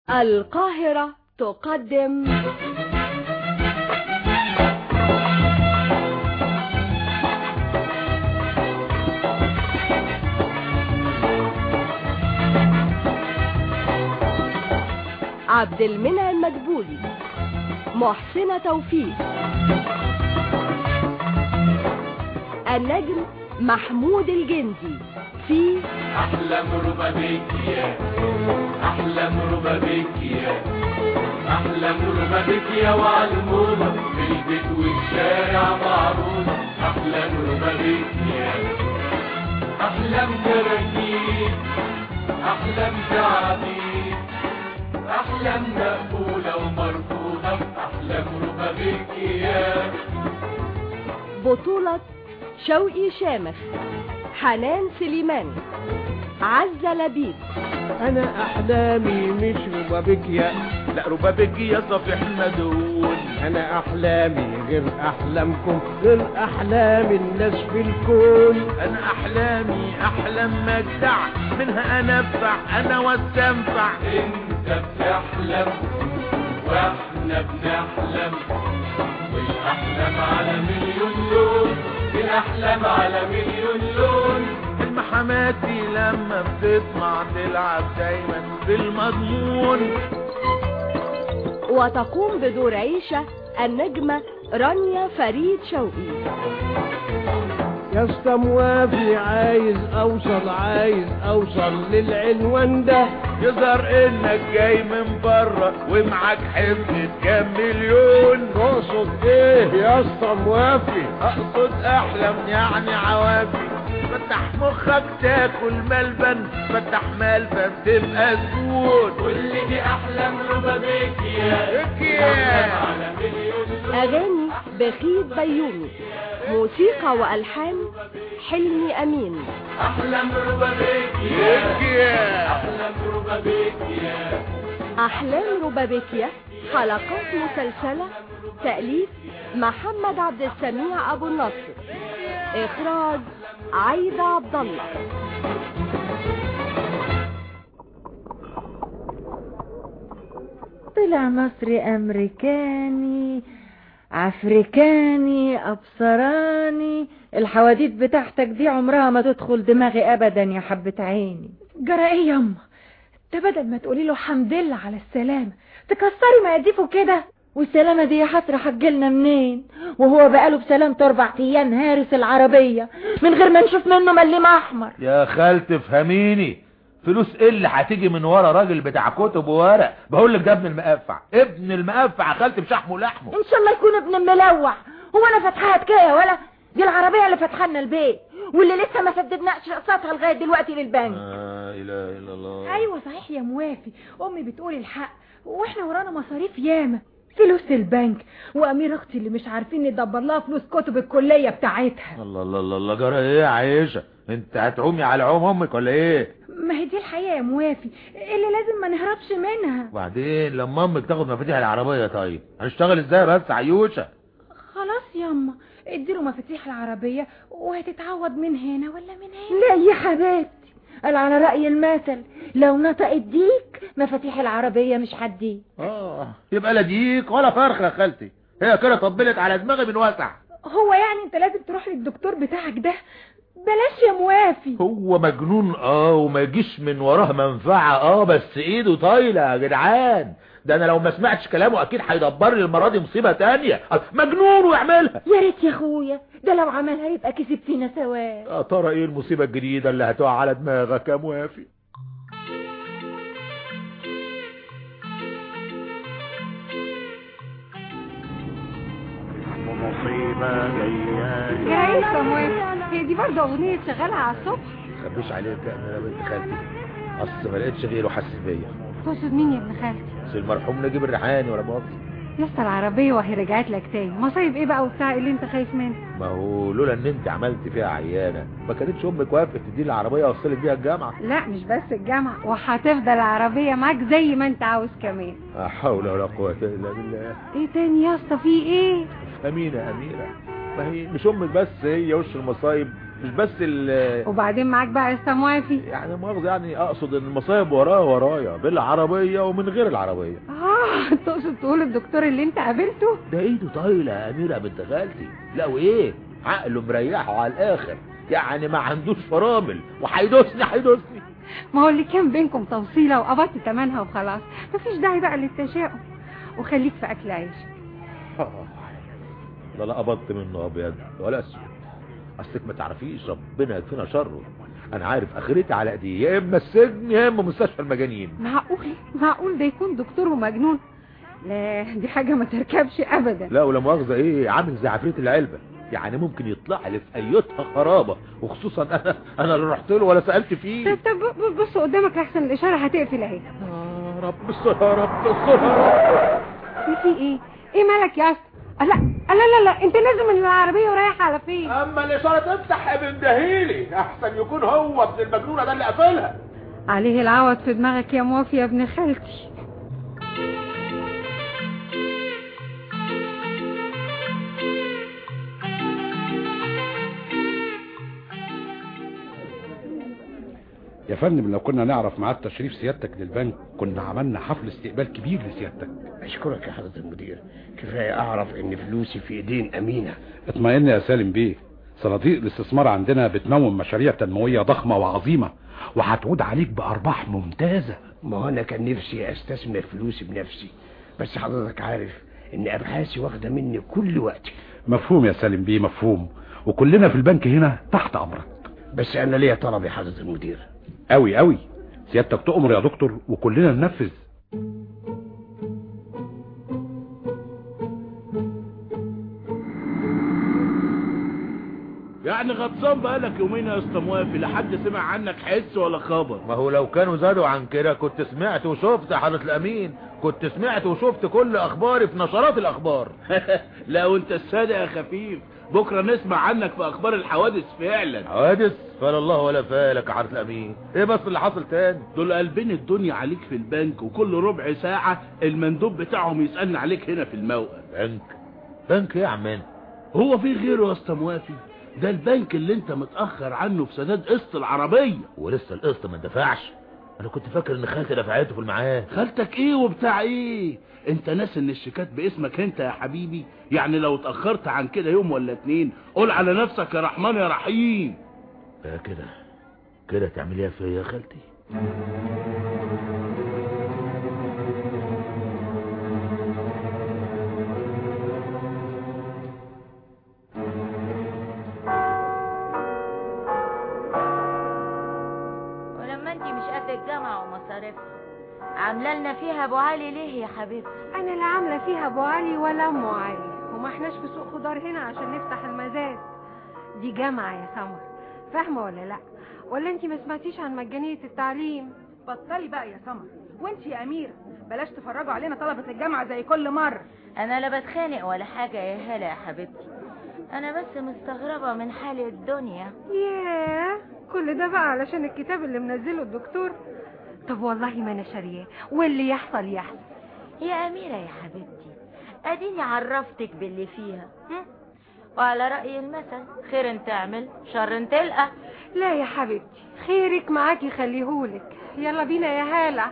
القاهرة تقدم عبد المنعم مدبولي محسنة توفيق النجم محمود الجندي في أحلم ربابيكيا أحلم ربابيكيا أحلم ربابيكيا وعلمونا في البيت والشارع معروضة أحلم ربابيكيا أحلم كراكيب أحلم تعابير أحلم مقبولة ومرفوضة أحلم ربابيكيا بطولة شوقي شامخ حنان سليمان عزة لبيب انا احلامي مش ربابيكيا لا ربابيكيا صفيح مدون انا احلامي غير احلامكم غير احلام الناس في الكون انا احلامي احلام مجدع منها انفع انا واستنفع انت بتحلم واحنا بنحلم والاحلام على مليون لون الاحلام على مليون لون حماتي لما بتطمع تلعب دايما بالمضمون وتقوم بدور عيشة النجمة رانيا فريد شوقي يا اسطى موافي عايز اوصل عايز اوصل للعنوان ده يظهر انك جاي من بره ومعاك حفظة كام مليون تقصد ايه يا اسطى موافي اقصد احلم يعني عوافي فتح مخك تاكل ملبن فتح ملبن تبقى زبون كل دي احلام ربابيكيا على مليون أغاني بخيت بيومي موسيقى وألحان حلمي أمين احلام ربابيكيا احلام ربابيكيا أحلام ربابيكيا حلقات مسلسلة تأليف محمد عبد السميع أبو النصر إخراج عايدة عبد الله طلع مصري امريكاني افريكاني ابصراني الحواديت بتاعتك دي عمرها ما تدخل دماغي ابدا يا حبة عيني جرى ايه ياما ده بدل ما تقولي له حمد لله على السلامة تكسري مقاديفه كده والسلامة دي يا حسرة هتجيلنا منين وهو بقاله بسلامته اربع ايام هارس العربية من غير ما نشوف منه مليم احمر يا خالتي فهميني فلوس ايه اللي هتيجي من ورا راجل بتاع كتب وورق بقول لك ده ابن المقفع ابن المقفع يا خالتي بشحمه ولحمه ان شاء الله يكون ابن الملوع هو انا فاتحاها كده ولا دي العربية اللي فتحنا البيت واللي لسه ما سددناش اقساطها لغاية دلوقتي للبنك لا اله الا الله ايوه صحيح يا موافي امي بتقول الحق واحنا ورانا مصاريف ياما فلوس البنك وامير اختي اللي مش عارفين ندبر لها فلوس كتب الكلية بتاعتها الله الله الله الله جرى ايه يا عيشه انت هتعومي على عوم امك ولا ايه ما هي دي الحقيقة يا موافي اللي لازم ما نهربش منها وبعدين لما امك تاخد مفاتيح العربيه طيب هنشتغل ازاي بس عيوشه خلاص ياما اديله مفاتيح العربية وهتتعوض من هنا ولا من هنا لا يا حبيبتي قال على رأي المثل لو نطق الديك مفاتيح العربية مش هتديك اه يبقى لا ديك ولا فرخه يا خالتي هي كده طبلت على دماغي من وسع هو يعني انت لازم تروح للدكتور بتاعك ده بلاش يا موافي هو مجنون اه وما يجيش من وراه منفعه اه بس ايده طايله يا جدعان ده انا لو ما سمعتش كلامه اكيد هيدبر لي المره دي مصيبه تانية مجنون ويعملها يا ريت يا اخويا ده لو عملها يبقى كسب فينا سواء يا ترى ايه المصيبه الجديده اللي هتقع على دماغك يا موافي مصيبة جاية يا ايه يا موافي هي دي برضه اغنية شغالة على الصبح خبيش عليك انا بنت خالتي اصل ما لقيتش غيره حاسس بيا تقصد مين يا ابن خالتي بس المرحوم نجيب الريحاني ولا مؤاخذه يا اسطى العربية وهي رجعت لك تاني مصايب ايه بقى وبتاع اللي انت خايف منه ما هو لولا ان انت عملت فيها عيانه ما كانتش امك وافقت تديني العربيه اوصلك بيها الجامعه لا مش بس الجامعة وهتفضل العربية معاك زي ما انت عاوز كمان لا حول ولا قوه الا بالله ايه تاني يا اسطى في ايه امينه اميره ما هي مش امك بس هي وش المصايب مش بس ال وبعدين معاك بقى يا سموافي يعني مؤاخذة يعني اقصد ان المصايب ورايا ورايا بالعربية ومن غير العربية اه تقصد تقول الدكتور اللي انت قابلته ده ايده طايلة يا اميرة بنت خالتي لا وايه عقله مريحه على الاخر يعني ما عندوش فرامل وهيدوسني هيدوسني ما هو اللي كان بينكم توصيلة وقبضت تمنها وخلاص مفيش داعي بقى للتشاؤم وخليك في اكل عيش لا لا قبضت منه ابيض ولا اسود اصلك ما تعرفيش ربنا يكفينا شره انا عارف اخرتي على ايدي يا اما السجن يا اما مستشفى المجانين معقول معقول ده يكون دكتور ومجنون لا دي حاجة ما تركبش ابدا لا ولا مؤاخذة ايه عامل زي عفريت العلبة يعني ممكن يطلع لي في ايتها خرابة وخصوصا انا انا اللي رحت له ولا سألت فيه طب طب ب- بص قدامك احسن الاشارة هتقفل اهي يا رب استر يا رب استر يا رب في ايه ايه مالك يا اسطى لا لا لا لا انت لازم من العربية ورايح على فين اما الاشارة تفتح يا ابن دهيلي احسن يكون هو ابن المجنونة ده اللي قافلها عليه العوض في دماغك يا موافي يا ابن خالتي يا فندم لو كنا نعرف ميعاد تشريف سيادتك للبنك كنا عملنا حفل استقبال كبير لسيادتك اشكرك يا حضرة المدير كفاية اعرف ان فلوسي في ايدين امينة اطمئن يا سالم بيه صناديق الاستثمار عندنا بتنوم مشاريع تنموية ضخمة وعظيمة وهتعود عليك بأرباح ممتازة ما هو انا كان نفسي استثمر فلوسي بنفسي بس حضرتك عارف ان ابحاثي واخدة مني كل وقتي مفهوم يا سالم بيه مفهوم وكلنا في البنك هنا تحت أمرك بس انا ليا طلب يا حضرة المدير قوي قوي سيادتك تؤمر يا دكتور وكلنا ننفذ يعني غطسان بقالك يومين يا اسطى موافي لحد سمع عنك حس ولا خبر ما هو لو كانوا زادوا عن كده كنت سمعت وشفت يا حضرة الامين كنت سمعت وشفت كل اخباري في نشرات الاخبار لا وانت الصادق يا خفيف بكره نسمع عنك في اخبار الحوادث فعلا حوادث فلا الله ولا فالك يا حضرة الامين ايه بس اللي حصل تاني دول قلبين الدنيا عليك في البنك وكل ربع ساعة المندوب بتاعهم يسألني عليك هنا في الموقع بنك بنك ايه يا عمان هو في غيره يا اسطى موافي ده البنك اللي انت متأخر عنه في سداد قسط العربية ولسه القسط ما اندفعش انا كنت فاكر ان خالتي دفعته في الميعاد خالتك ايه وبتاع ايه انت ناس ان الشيكات باسمك انت يا حبيبي يعني لو اتأخرت عن كده يوم ولا اتنين قول على نفسك يا رحمن يا رحيم بقى كده كده تعمليها فيا يا خالتي ولما انت مش قد الجامعة ومصاريفها عامله لنا فيها ابو علي ليه يا حبيبتي انا لا عامله فيها ابو علي ولا ام علي وما احناش في سوق خضار هنا عشان نفتح المزاد دي جامعه يا سمر فاهمه ولا لا ولا انت ما سمعتيش عن مجانيه التعليم بطلي بقى يا سمر وانت يا اميره بلاش تفرجوا علينا طلبة الجامعة زي كل مرة انا لا بتخانق ولا حاجة يا هلا يا حبيبتي انا بس مستغربة من حال الدنيا ياه كل ده بقى علشان الكتاب اللي منزله الدكتور طب والله ما انا شارياه واللي يحصل يحصل يا اميرة يا حبيبتي اديني عرفتك باللي فيها هم؟ وعلى رأي المثل خير تعمل شر تلقى لا يا حبيبتي خيرك معاكي خليهولك يلا بينا يا هالة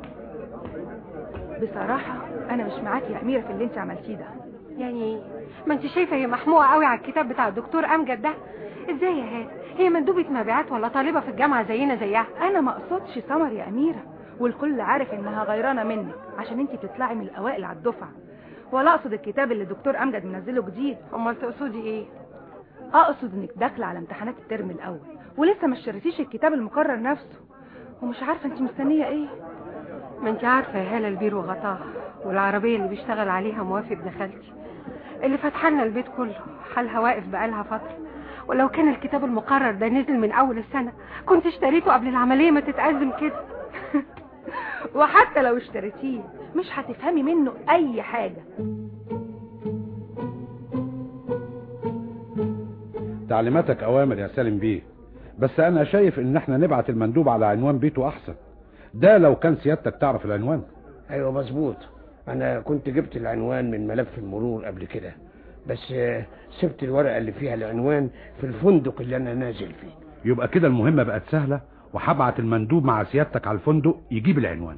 بصراحة انا مش معاكي يا اميرة في اللي انت عملتيه ده يعني ما انت شايفه هي محموقه قوي على الكتاب بتاع الدكتور امجد ده ازاي يا هاله هي مندوبه مبيعات ولا طالبه في الجامعه زينا زيها انا ما اقصدش سمر يا اميرة والكل عارف انها غيرانة منك عشان انت بتطلعي من الاوائل على الدفعة ولا اقصد الكتاب اللي الدكتور امجد منزله جديد امال تقصدي ايه اقصد انك داخله على امتحانات الترم الاول ولسه ما اشتريتيش الكتاب المقرر نفسه ومش عارفه انت مستنيه ايه ما انت عارفه يا هاله البير وغطاها والعربيه اللي بيشتغل عليها موافي ابن خالتي اللي فاتحه لنا البيت كله حالها واقف بقالها فتره ولو كان الكتاب المقرر ده نزل من اول السنه كنت اشتريته قبل العمليه ما تتأزم كده وحتى لو اشتريتيه مش هتفهمي منه اي حاجة تعليماتك اوامر يا سالم بيه بس انا شايف ان احنا نبعت المندوب على عنوان بيته احسن ده لو كان سيادتك تعرف العنوان ايوه مظبوط انا كنت جبت العنوان من ملف المرور قبل كده بس آه، سبت الورقة اللي فيها العنوان في الفندق اللي أنا نازل فيه يبقى كده المهمة بقت سهلة وهبعت المندوب مع سيادتك على الفندق يجيب العنوان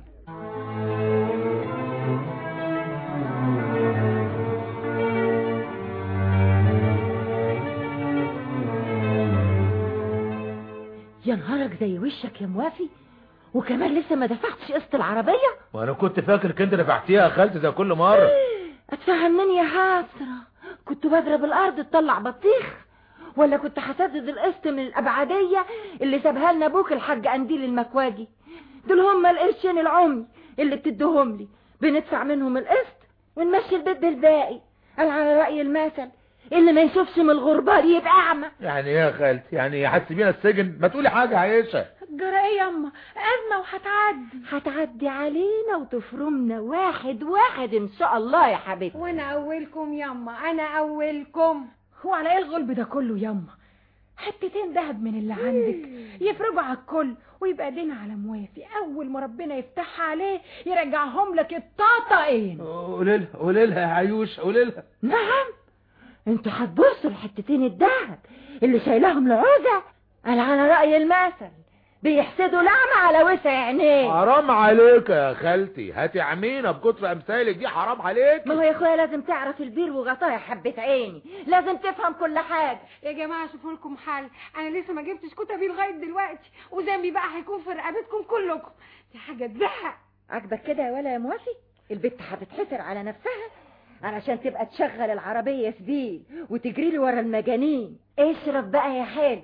يا نهارك زي وشك يا موافي وكمان لسه ما دفعتش قسط العربية وانا كنت فاكر كنت دفعتيها يا خالتي زي كل مرة ادفعها منين يا حسرة كنت بضرب الارض تطلع بطيخ ولا كنت هسدد القسط من الابعادية اللي سابها لنا ابوك الحاج قنديل المكواجي دول هم القرشين العمي اللي بتديهم لي بندفع منهم القسط ونمشي البيت بالباقي قال على رأي المثل اللي ما يشوفش من الغربال يبقى اعمى يعني ايه يا خالتي يعني هتسيبينا السجن ما تقولي حاجة عايشة جرى ايه ياما ازمه وهتعدي هتعدي علينا وتفرمنا واحد واحد ان شاء الله يا حبيبتي وانا اولكم ياما انا اولكم هو على ايه الغلب ده كله ياما حتتين دهب من اللي عندك يفرجوا على الكل ويبقى دين على موافي اول ما ربنا يفتحها عليه يرجعهم لك الطاطقين قولي لها قولي لها يا عيوش قولي لها نعم انتوا هتبصوا الحتتين الدهب اللي شايلهم العوزة قال على رأي المثل بيحسدوا لعمة على وسع عينيه حرام عليك يا خالتي هتعمينا بكتر امثالك دي حرام عليك ما هو يا اخويا لازم تعرف البير وغطاه يا حبة عيني لازم تفهم كل حاجة يا جماعة شوفوا لكم حل انا لسه ما جبتش كتبي لغاية دلوقتي وذنبي بقى هيكون في رقبتكم كلكم دي حاجة تزهق عجبك كده يا ولا يا موافي البت هتتحسر على نفسها علشان تبقى تشغل العربية سبيل وتجري لي ورا المجانين اشرب بقى يا حلو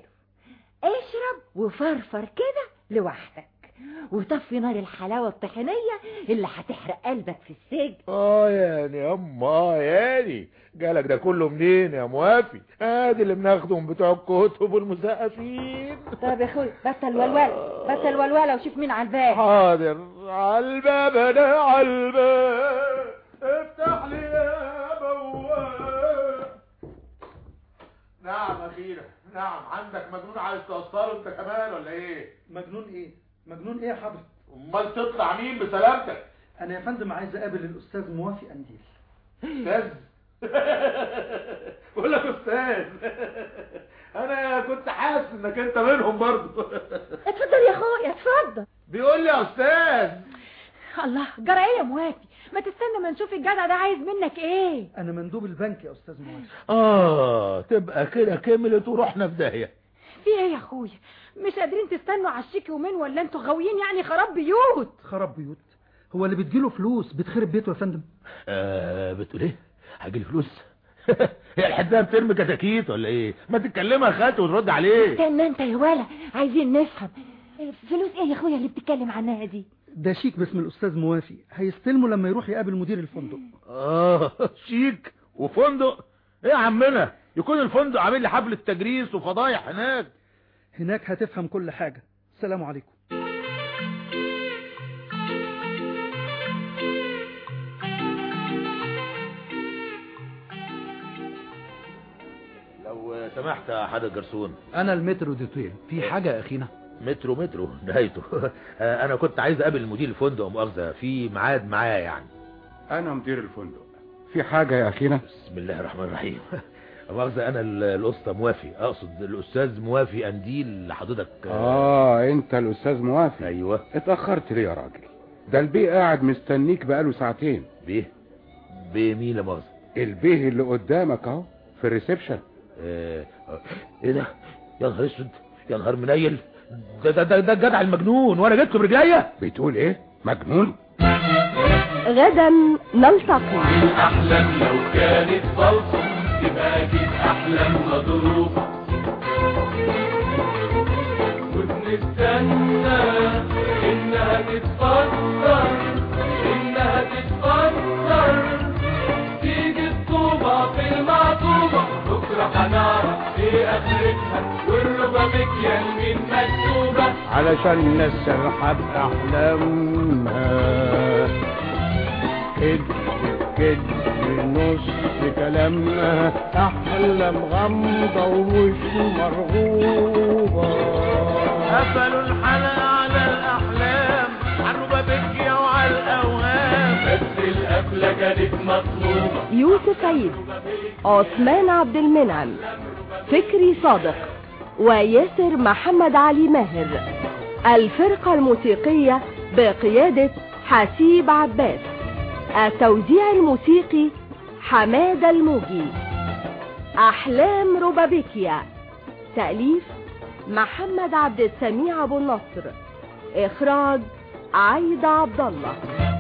اشرب وفرفر كده لوحدك وطفي نار الحلاوة الطحينية اللي هتحرق قلبك في السجن اه يعني يا اما اه يعني جالك ده كله منين يا موافي ادي اللي بناخده من بتوع الكتب والمثقفين طب يا اخوي بطل ولوله بطل ولوله وشوف مين على الباب حاضر على الباب انا على الباب افتح لي يا بواب نعم اخيرا نعم عندك مجنون عايز توصله انت كمان ولا ايه مجنون ايه مجنون ايه يا حضرتك امال تطلع مين بسلامتك انا يا فندم عايز اقابل الاستاذ موافي قنديل استاذ بقول لك استاذ انا كنت حاسس انك انت منهم برضه اتفضل يا اخويا اتفضل بيقول لي يا استاذ الله جرى ايه يا موافي ما تستنى ما نشوف الجدع ده عايز منك ايه انا مندوب البنك يا استاذ موافي اه تبقى كده كملت ورحنا في داهيه في ايه يا اخويا مش قادرين تستنوا على الشيك يومين ولا انتوا غاويين يعني خراب بيوت خراب بيوت هو اللي بتجيله فلوس بتخرب بيته يا فندم آه بتقول ايه هاجي لي فلوس هي الحدايه بترمي كتاكيت ولا ايه ما تتكلمها يا خالتي وترد عليه استنى انت يا ولا عايزين نفهم فلوس ايه يا اخويا اللي بتتكلم عنها دي ده شيك باسم الاستاذ موافي هيستلمه لما يروح يقابل مدير الفندق اه شيك وفندق ايه يا عمنا يكون الفندق عامل لي حفله تجريس وفضايح هناك هناك هتفهم كل حاجة السلام عليكم لو سمحت يا حاج جرسون انا المترو دوتيل في حاجة يا اخينا مترو مترو نهايته آه، انا كنت عايز اقابل مدير الفندق مؤاخذه في ميعاد معاه يعني انا مدير الفندق في حاجة يا اخينا بسم الله الرحمن الرحيم مؤاخذه انا ال- الاسطى موافي اقصد الاستاذ موافي قنديل اللي حضرتك اه انت الاستاذ موافي ايوه اتأخرت ليه يا راجل ده البيه قاعد مستنيك بقاله ساعتين بيه بيه مين لا مؤاخذه البيه اللي قدامك اهو في الريسبشن آه، آه، ايه ده يا نهار اسود يا نهار منيل ده ده ده, ده الجدع المجنون وانا جبته برجليا بتقول ايه مجنون غدا نلتقي أحلام لو كانت بلطم تبقى أكيد أحلام مضروبة وبنستنى إنها تتفسر إنها تتفسر تيجي الطوبة في المعطوبة بكرة هنعرف إيه آخرتها والربا مكيال مين مكتوبة علشان نسرحب أحلامها كد كد نص كلامها أحلام غامضة ومش مرغوبة قفلوا الحلقة على الأحلام عالربا بكية وعلى الأوهام بس الأوهام الحفلة كانت مطلوبة يوسف عيد عثمان عبد المنعم فكري صادق وياسر محمد علي ماهر الفرقة الموسيقية بقيادة حسيب عباس التوزيع الموسيقي حماد الموجي أحلام روبابيكيا تأليف محمد عبد السميع أبو النصر إخراج عايدة عبد الله